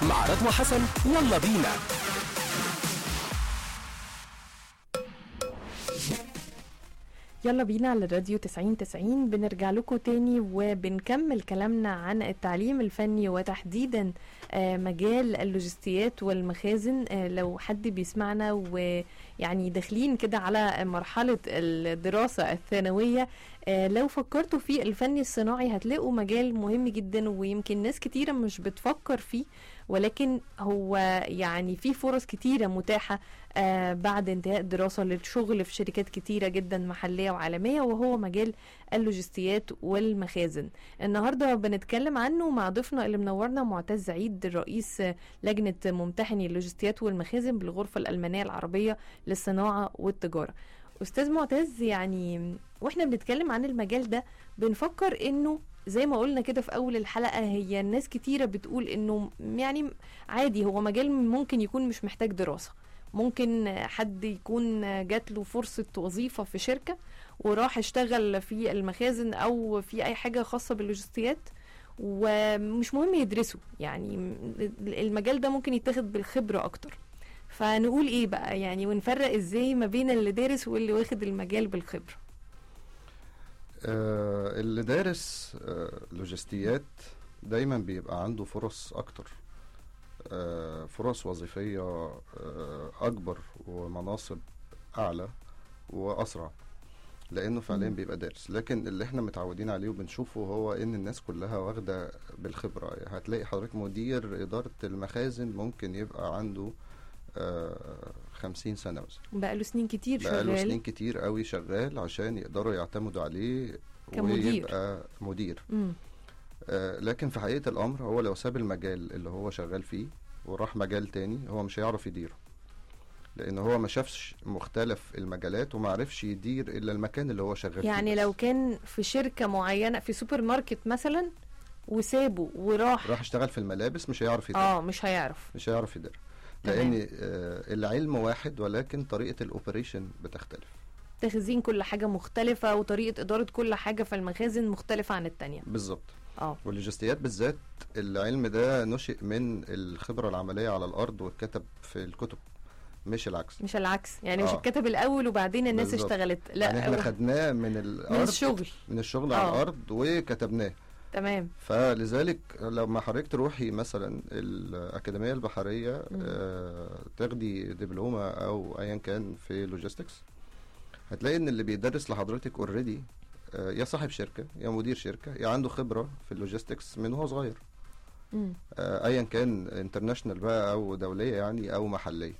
مع رضوى حسن يلا بينا يلا بينا على الراديو 90 90 بنرجع لكم تاني وبنكمل كلامنا عن التعليم الفني وتحديدا آه، مجال اللوجستيات والمخازن آه، لو حد بيسمعنا ويعني داخلين كده على مرحلة الدراسة الثانوية آه، لو فكرتوا في الفن الصناعي هتلاقوا مجال مهم جدا ويمكن ناس كتيرة مش بتفكر فيه ولكن هو يعني في فرص كتيرة متاحة آه بعد انتهاء الدراسة للشغل في شركات كتيرة جدا محلية وعالمية وهو مجال اللوجستيات والمخازن النهاردة بنتكلم عنه مع ضيفنا اللي منورنا معتز عيد رئيس آه، لجنة ممتحني اللوجستيات والمخازن بالغرفة الألمانية العربية للصناعة والتجارة أستاذ معتز يعني واحنا بنتكلم عن المجال ده بنفكر انه زي ما قلنا كده في اول الحلقه هي الناس كتيره بتقول انه يعني عادي هو مجال ممكن يكون مش محتاج دراسه ممكن حد يكون جات له فرصه وظيفه في شركه وراح اشتغل في المخازن او في اي حاجه خاصه باللوجستيات ومش مهم يدرسوا يعني المجال ده ممكن يتاخد بالخبره اكتر فنقول ايه بقى يعني ونفرق ازاي ما بين اللي دارس واللي واخد المجال بالخبره آه، اللي دارس آه، لوجستيات دايما بيبقى عنده فرص اكتر آه، فرص وظيفية آه، اكبر ومناصب اعلى واسرع لانه فعليا مم. بيبقى دارس لكن اللي احنا متعودين عليه وبنشوفه هو ان الناس كلها واخده بالخبره هتلاقي حضرتك مدير اداره المخازن ممكن يبقى عنده آه، خمسين سنه مثلا بقاله سنين كتير بقاله شغال سنين كتير قوي شغال عشان يقدروا يعتمدوا عليه كمدير. ويبقى مدير مم. آه لكن في حقيقة الأمر هو لو ساب المجال اللي هو شغال فيه وراح مجال تاني هو مش هيعرف يديره لأن هو ما شافش مختلف المجالات وما عرفش يدير إلا المكان اللي هو شغال يعني فيه لو بس. كان في شركة معينة في سوبر ماركت مثلا وسابه وراح راح اشتغل في الملابس مش هيعرف يدير اه مش هيعرف مش هيعرف يدير تمام. لأن آه العلم واحد ولكن طريقة الأوبريشن بتختلف تخزين كل حاجة مختلفة وطريقة إدارة كل حاجة في المخازن مختلفة عن التانية بالظبط اه واللوجستيات بالذات العلم ده نشئ من الخبرة العملية على الأرض واتكتب في الكتب مش العكس مش العكس يعني مش آه. اتكتب الأول وبعدين الناس بالظبط. اشتغلت لا يعني احنا هو خدناه من من الأرض الشغل من الشغل آه. على الأرض وكتبناه تمام فلذلك لما حضرتك تروحي مثلا الأكاديمية البحرية مم. آه تاخدي دبلومة أو أيا كان في لوجيستكس هتلاقي إن اللي بيدرس لحضرتك اوريدي آه يا صاحب شركة يا مدير شركة يا عنده خبرة في اللوجيستكس من هو صغير مم. آه، ايا كان انترناشونال بقى او دوليه يعني او محليه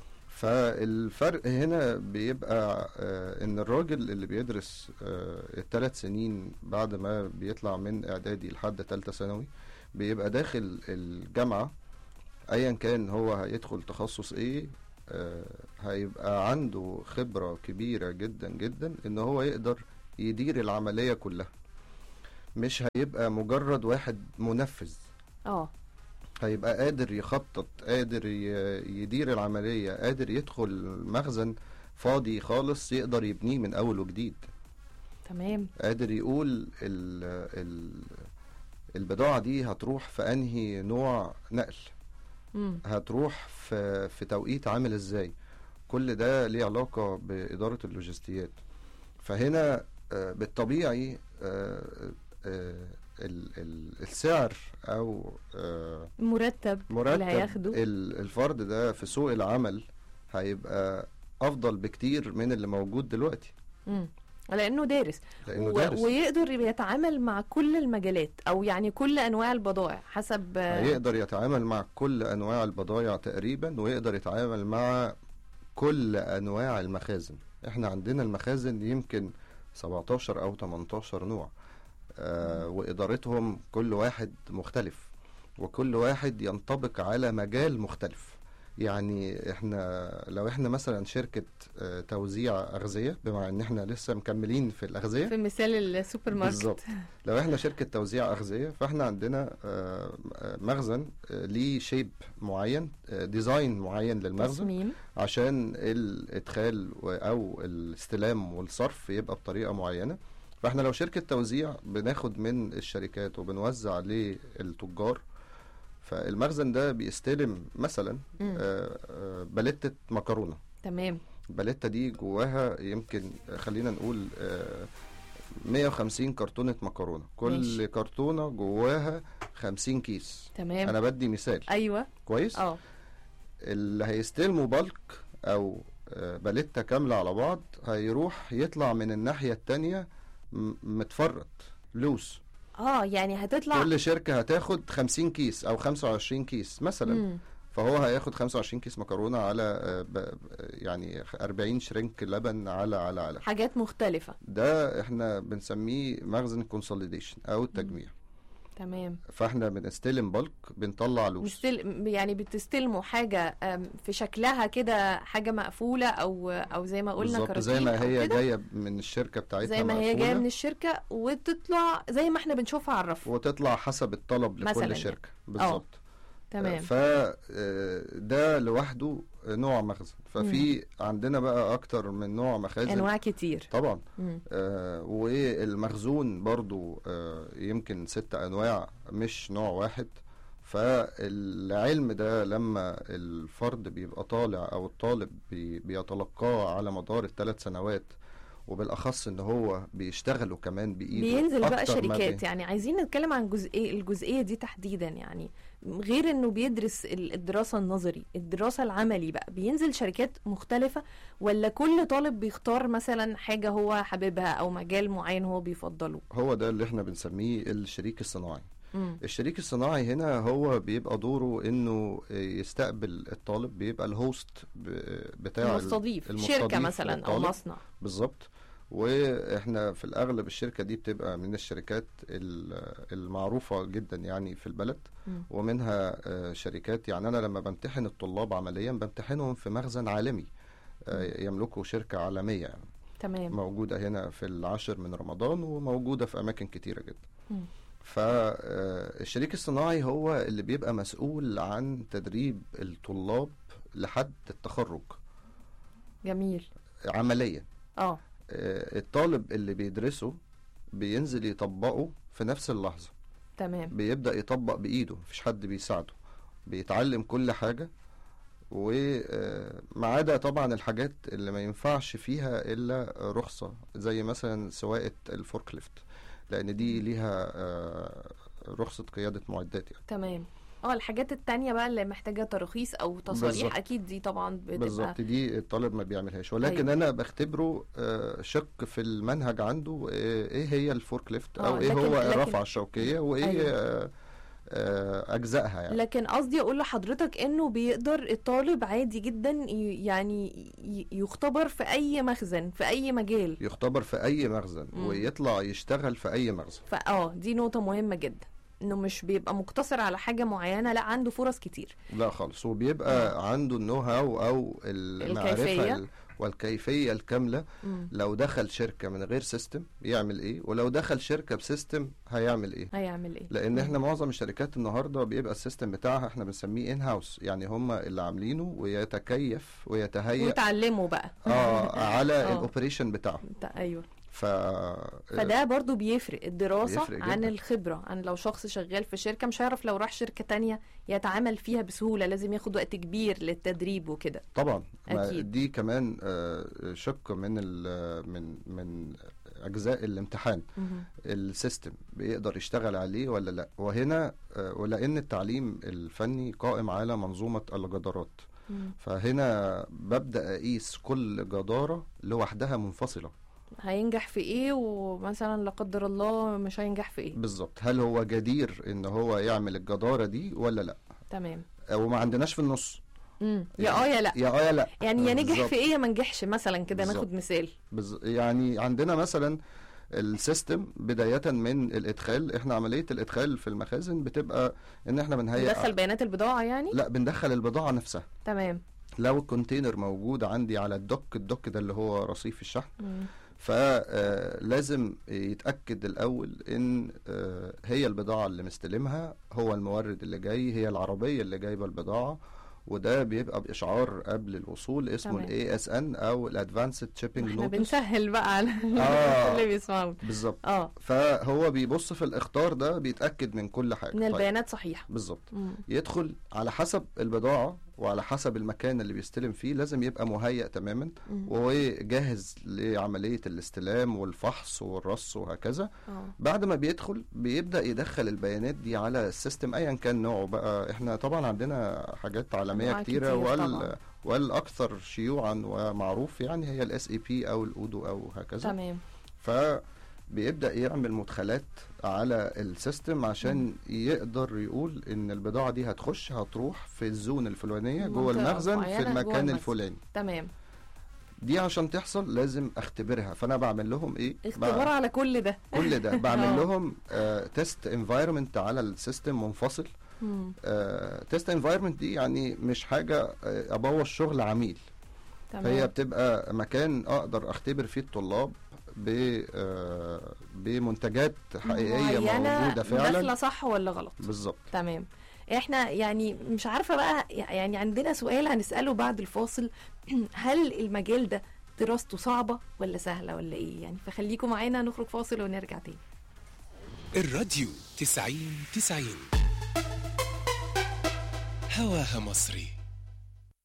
فالفرق هنا بيبقى آه، ان الراجل اللي بيدرس الثلاث سنين بعد ما بيطلع من اعدادي لحد ثالثه ثانوي بيبقى داخل الجامعه ايا كان هو هيدخل تخصص ايه آه، هيبقى عنده خبره كبيره جدا جدا ان هو يقدر يدير العمليه كلها مش هيبقى مجرد واحد منفذ اه هيبقى قادر يخطط قادر ي- يدير العملية قادر يدخل مخزن فاضي خالص يقدر يبنيه من أول وجديد تمام قادر يقول ال ال البضاعة دي هتروح في أنهي نوع نقل مم. هتروح في, في توقيت عامل ازاي كل ده ليه علاقة بإدارة اللوجستيات فهنا آه، بالطبيعي آه، آه، ال- ال- السعر أو آه، مرتب اللي مرتب هياخده ال- الفرد ده في سوق العمل هيبقى افضل بكتير من اللي موجود دلوقتي مم. لانه دارس لانه و... دارس ويقدر يتعامل مع كل المجالات او يعني كل انواع البضائع حسب هيقدر يتعامل مع كل انواع البضائع تقريبا ويقدر يتعامل مع كل انواع المخازن احنا عندنا المخازن يمكن 17 او 18 نوع آه وادارتهم كل واحد مختلف وكل واحد ينطبق على مجال مختلف يعني احنا لو احنا مثلا شركة آه توزيع أغذية بما ان احنا لسه مكملين في الأغذية في مثال السوبر ماركت بالظبط لو احنا شركة توزيع أغذية فاحنا عندنا آه، آه، مخزن آه، ليه شيب معين آه، ديزاين معين للمخزن تصميم عشان الإدخال و- أو الاستلام والصرف يبقى بطريقة معينة فاحنا لو شركة توزيع بناخد من الشركات وبنوزع للتجار فالمخزن ده بيستلم مثلا مم. آه، آه، باليتة مكرونة تمام الباليتة دي جواها يمكن آه، خلينا نقول آه، 150 كرتونة مكرونة كل ماشي. كرتونة جواها 50 كيس تمام انا بدي مثال ايوه كويس اه اللي هيستلموا بالك او آه، باليتة كاملة على بعض هيروح يطلع من الناحية التانية م- متفرط لوس اه يعني هتطلع كل شركة هتاخد 50 كيس او 25 كيس مثلا مم. فهو هياخد 25 كيس مكرونة على آه، ب- ب- يعني 40 شرينك لبن على على على حاجات مختلفة ده احنا بنسميه مخزن كونسوليديشن او التجميع تمام فاحنا بنستلم بالك بنطلع لوس مستل... يعني بتستلموا حاجة أم، في شكلها كده حاجة مقفولة أو أو زي ما قلنا بالظبط زي كراتين ما أو هي كده، جايه من الشركه بتاعتها زي ما هي جاية مقفولة، من الشركة وتطلع زي ما احنا بنشوفها على الرف وتطلع حسب الطلب مثلاً لكل يعني. شركه بالظبط تمام ف آه، ده لوحده نوع مخزن ففي عندنا بقى اكتر من نوع مخازن أنواع كتير طبعا مم. آه والمخزون برضو آه يمكن ست انواع مش نوع واحد فالعلم ده لما الفرد بيبقى طالع او الطالب بي بيتلقاه على مدار الثلاث سنوات وبالاخص ان هو بيشتغلوا كمان بايده بينزل بقى أكتر ما شركات بي- يعني عايزين نتكلم عن جزئية الجزئية دي تحديدا يعني غير انه بيدرس ال- الدراسة النظري الدراسة العملي بقى بينزل شركات مختلفة ولا كل طالب بيختار مثلا حاجة هو حاببها او مجال معين هو بيفضله هو ده اللي احنا بنسميه الشريك الصناعي مم. الشريك الصناعي هنا هو بيبقى دوره انه يستقبل الطالب بيبقى الهوست ب- بتاع ال- المستضيف المستضيف شركة مثلا او للطالب. مصنع بالظبط واحنا في الاغلب الشركه دي بتبقى من الشركات ال- المعروفه جدا يعني في البلد مم. ومنها آه، شركات يعني انا لما بمتحن الطلاب عمليا بمتحنهم في مخزن عالمي آه، يملكه شركه عالميه يعني تمام موجوده هنا في العاشر من رمضان وموجوده في اماكن كتيره جدا مم. فالشريك الصناعي هو اللي بيبقى مسؤول عن تدريب الطلاب لحد التخرج جميل عمليا اه آه، الطالب اللي بيدرسه بينزل يطبقه في نفس اللحظة تمام بيبدأ يطبق بإيده مفيش حد بيساعده بيتعلم كل حاجة وما عدا طبعا الحاجات اللي ما ينفعش فيها إلا رخصة زي مثلا سواقة الفوركليفت لأن دي ليها آه، رخصة قيادة معدات يعني تمام اه الحاجات التانية بقى اللي محتاجة تراخيص او تصاريح بالظبط. اكيد دي طبعا بتبقى بالظبط دي الطالب ما بيعملهاش ولكن أيوة. انا بختبره آه، شق في المنهج عنده آه، ايه هي الفورك ليفت آه، او ايه لكن- هو لكن- الرفعه الشوكيه وايه أيوة. آه، آه، اجزائها يعني لكن قصدي اقول لحضرتك انه بيقدر الطالب عادي جدا ي- يعني ي- يختبر في اي مخزن في اي مجال يختبر في اي مخزن مم. ويطلع يشتغل في اي مخزن فاه دي نقطة مهمة جدا انه مش بيبقى مقتصر على حاجة معينة لا عنده فرص كتير لا خالص وبيبقى عنده النو هاو او المعرفه الكيفية. ال- والكيفيه الكامله مم. لو دخل شركه من غير سيستم يعمل ايه ولو دخل شركه بسيستم هيعمل ايه هيعمل ايه لان مم. احنا معظم الشركات النهارده بيبقى السيستم بتاعها احنا بنسميه ان هاوس يعني هم اللي عاملينه ويتكيف ويتهيأ وتعلموا بقى اه على آه. الاوبريشن بتاعه انت- ايوه ف فده برضو بيفرق الدراسة بيفرق عن جداً. الخبرة عن لو شخص شغال في شركة مش هيعرف لو راح شركة تانية يتعامل فيها بسهولة لازم ياخد وقت كبير للتدريب وكده طبعا ما أكيد. دي كمان آه، شق من ال- من من اجزاء الامتحان السيستم بيقدر يشتغل عليه ولا لا وهنا آه، ولان التعليم الفني قائم على منظومه الجدارات مم. فهنا ببدا اقيس كل جداره لوحدها منفصله هينجح في ايه ومثلا لا قدر الله مش هينجح في ايه بالظبط هل هو جدير ان هو يعمل الجداره دي ولا لا تمام وما عندناش في النص مم. يا اه يا لا يا اه يا لا يعني يا نجح بالظبط. في ايه يا ما نجحش مثلا كده بالظبط. ناخد مثال بز... يعني عندنا مثلا السيستم بداية من الإدخال إحنا عملية الإدخال في المخازن بتبقى إن إحنا بنهيئ ندخل بيانات البضاعة يعني لا بندخل البضاعة نفسها تمام لو الكونتينر موجود عندي على الدوك الدوك ده اللي هو رصيف الشحن مم. فلازم يتأكد الأول إن آه، هي البضاعة اللي مستلمها هو المورد اللي جاي هي العربية اللي جايبة البضاعة وده بيبقى باشعار قبل الوصول اسمه تمام. الاي اس ان او الادفانسد شيبنج احنا نوتس بنسهل بقى على آه. اللي بيسمعوا بالظبط اه فهو بيبص في الاخطار ده بيتاكد من كل حاجه ان طيب، البيانات صحيحه بالظبط مم. يدخل على حسب البضاعه وعلى حسب المكان اللي بيستلم فيه لازم يبقى مهيأ تماما مم. وجاهز لعملية الاستلام والفحص والرص وهكذا اه بعد ما بيدخل بيبدأ يدخل البيانات دي على السيستم ايا كان نوعه بقى احنا طبعا عندنا حاجات عالمية أنواع كتيرة كتير وال طبعاً. والاكثر شيوعا ومعروف يعني هي الاس اي بي او الاودو او هكذا تمام فبيبدأ يعمل مدخلات على السيستم عشان يقدر يقول ان البضاعة دي هتخش هتروح في الزون الفلانية جوه منطقة المخزن معينة في جوه المكان المخزن. الفلاني تمام دي عشان تحصل لازم اختبرها فانا بعمل لهم ايه اختبار على كل ده كل ده بعمل آه. لهم تيست انفايرمنت على السيستم منفصل مم. تيست انفايرمنت دي يعني مش حاجه آه، ابوظ شغل عميل تمام هي بتبقى مكان اقدر اختبر فيه الطلاب ب آه، بمنتجات حقيقيه معينة موجوده فعلا داخله صح ولا غلط بالظبط تمام احنا يعني مش عارفه بقى يعني عندنا سؤال هنساله بعد الفاصل هل المجال ده دراسته صعبه ولا سهله ولا ايه يعني فخليكم معانا نخرج فاصل ونرجع تاني الراديو تسعين تسعين هواها مصري